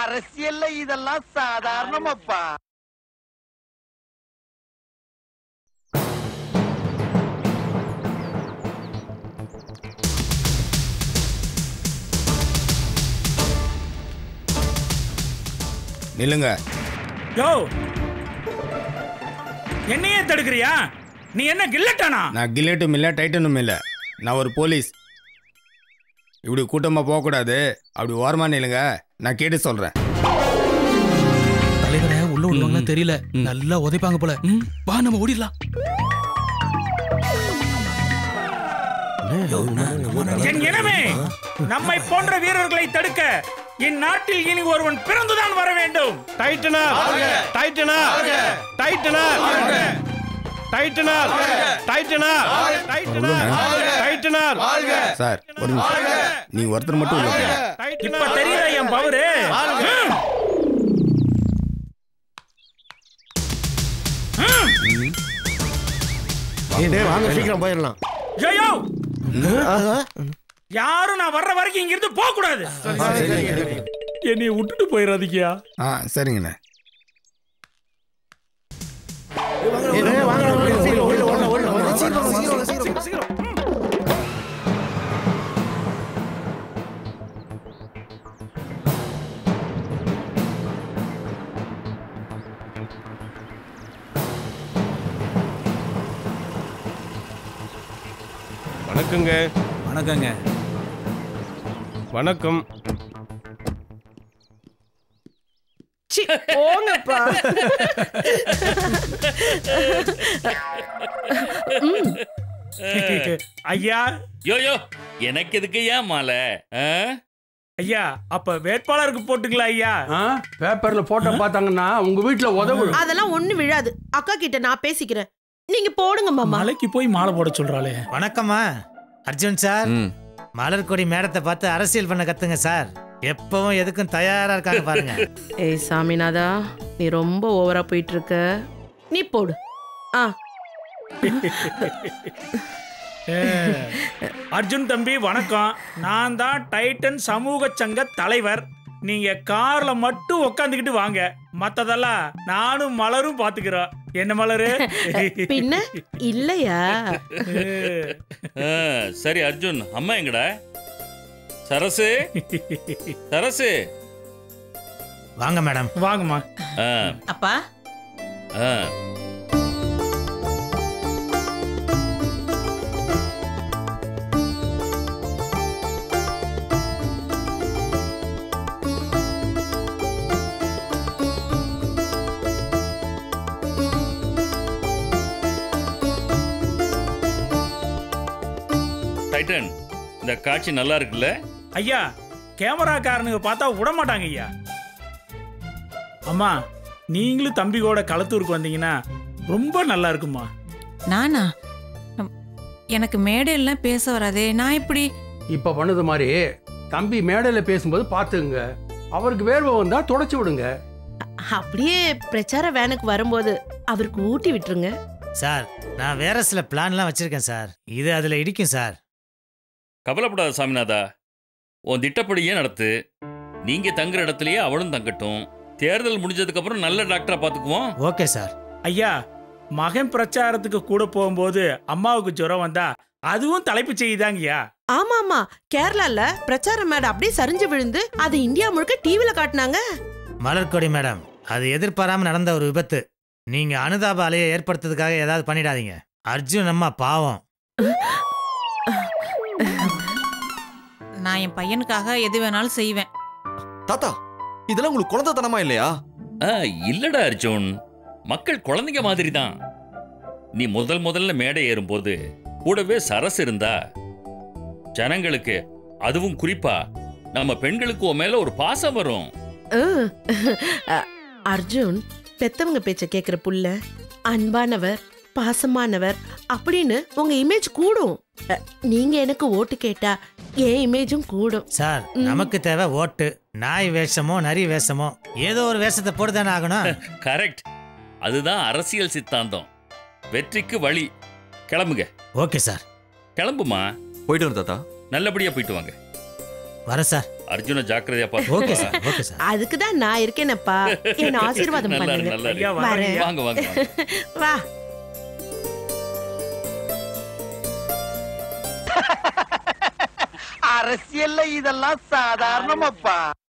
அரசியல்ல இதெல்லாம் சாதாரணமாப்பா நில்லுங்க யோ என்னையே தடுக்கிறியா நீ என்ன கில்லட்டானா நான் கில்லேட்டும் இல்லை டைட்டனும் இல்லை நான் ஒரு போலீஸ் இப்படி கூட்டமாக போகக்கூடாது அப்படி ஓரமாக நில்லுங்க நான் கேட்டு சொல்கிறேன் தலைவரை உள்ள விடுவாங்கன்னு தெரியல நல்லா உதைப்பாங்க போல வா நம்ம ஓடிடலாம் என் இனமே நம்மை போன்ற வீரர்களை தடுக்க இந்நாட்டில் இனி ஒருவன் பிறந்துதான் வர வேண்டும் டைட்டனா டைட்டனா டைட்டனா டைட்டனா டைட்டனா டைட்டனா டைட்டனா சார் ஒரு நிமிஷம் நீ ஒருத்தர் மட்டும் உள்ள போங்க. இப்ப தெரியுதா என் பவரு ம். வாங்க சீக்கிரம் போயிடலாம் ஐயோ யாரும் நான் வர்ற வரைக்கும் இங்க இருந்து போக கூடாது என்னைய விட்டுட்டு போயிடாதீங்கயா ஆ சரிங்கண்ணே வணக்கங்க வணக்கங்க வணக்கம் போங்கப்பா ஐயா யோ யோ எனக்கு எதுக்கு ஏன் மாலை ஆ? ஐயா அப்ப வேட்பாளருக்கு போட்டுங்களா ஐயா பேப்பர்ல போட்டோ பார்த்தாங்கன்னா உங்க வீட்டுல உதவு அதெல்லாம் ஒண்ணு விழாது அக்கா கிட்ட நான் பேசிக்கிறேன் நீங்க போடுங்க மாமா மலைக்கு போய் மாலை போட சொல்றாளே வணக்கம்மா அர்ஜுன் சார் மலர்கொடி மேடத்தை பார்த்து அரசியல் பண்ண கத்துங்க சார் எப்பவும் எதுக்கும் தயாரா இருக்காங்க பாருங்க ஏய் சாமிநாதா நீ ரொம்ப ஓவரா போயிட்டு இருக்க நீ போடு ஆ ஏ, அர்ஜுன் தம்பி வணக்கம் நான் தான் டைட்டன் சமூக சங்க தலைவர் நீங்க கார்ல மட்டும் உக்காந்துக்கிட்டு வாங்க மத்ததெல்லாம் நானும் மலரும் பாத்துக்கிறோம் என்ன மலரு பின்ன இல்லையா ஆ, சரி அர்ஜுன் அம்மா எங்கடா சரசு சரசு வாங்க மேடம் வாங்கம்மா ஆ, அப்பா ஆ. டைட்டன் இந்த காட்சி நல்லா இருக்குல்ல ஐயா கேமராக்காரனுங்க பார்த்தா விட மாட்டாங்க ஐயா அம்மா நீங்களும் தம்பி கூட களத்தூருக்கு வந்தீங்கன்னா ரொம்ப நல்லா இருக்குமா நானா ம், எனக்கு மேடையெல்லாம் பேச வராதே நான் இப்படி இப்ப பண்ணது மாதிரி தம்பி மேடையில பேசும்போது பாத்துங்க அவருக்கு வேர்வை வந்தா தொடச்சு விடுங்க அப்படியே பிரச்சார வேனுக்கு வரும்போது அவருக்கு ஊட்டி விட்டுருங்க சார் நான் வேற சில பிளான்லாம் வச்சிருக்கேன் சார் இது அதுல இடிக்கும் சார் கவலைப்படாத சாமிநாதா உன் திட்டப்படியே நடத்து நீங்க தங்குற இடத்துலயே அவளும் தங்கட்டும் தேர்தல் முடிஞ்சதுக்கு அப்புறம் நல்ல டாக்டரா பாத்துக்குவோம் ஓகே சார் ஐயா மகன் பிரச்சாரத்துக்கு கூட போகும்போது அம்மாவுக்கு ஜுரம் வந்தா அதுவும் தலைப்பு செய்யுதாங்கய்யா ஆமா ஆமா கேரளால பிரச்சார மேடை அப்படியே சரிஞ்சு விழுந்து அது இந்தியா முழுக்க டிவில காட்டினாங்க மலர்கொடி மேடம் அது எதிர்பாராம நடந்த ஒரு விபத்து நீங்க அனுதாப அலையை ஏற்படுத்துறதுக்காக ஏதாவது பண்ணிடாதீங்க அர்ஜுன் அம்மா பாவம் நான் என் பையனுக்காக எது வேணாலும் செய்வேன் தாத்தா இதெல்லாம் உங்களுக்கு குழந்தைத்தனமா இல்லையா ஆ, இல்லடா அர்ஜுன் மக்கள் குழந்தைங்க மாதிரி தான் நீ முதல் முதல்ல மேடை ஏறும்போது கூடவே சரஸ் இருந்தா ஜனங்களுக்கு அதுவும் குறிப்பா நம்ம பெண்களுக்கு உன் மேல ஒரு பாசம் வரும் அஹ். அ- அர்ஜுன் பெத்தவங்க பேச்ச கேக்குற புள்ள அன்பானவர் பாசமானவர் அப்படின்னு உங்க இமேஜ் கூடும் அ, நீங்க எனக்கு ஓட்டு கேட்டா என் இமேஜும் கூடும் சார் நமக்கு தேவை ஓட்டு நாய் வேஷமோ நரி வேஷமோ ஏதோ ஒரு வேஷத்தை போட்டுதானே ஆகணும் கரெக்ட் அதுதான் அரசியல் சித்தாந்தம் வெற்றிக்கு வழி கிளம்புங்க ஓகே சார் கிளம்புமா போயிட்டு வரேன் தாத்தா நல்லபடியா போயிட்டு வாங்க வரேன் சார் அர்ஜுன ஜாக்கிரதையா ஓகே பார்த்து சார் ஓகே சார் அதுக்கு தான் நான் இருக்கேனப்பா என்ன ஆசீர்வாதம் நல்லா இருக்கு, பண்ணுங்க நல்லா இருக்கு. ஐயா, வரேன். வரேன் வாங்க வாங்க வாங்க. வா அரசியல்ல இதெல்லாம் சாதாரணமாப்பா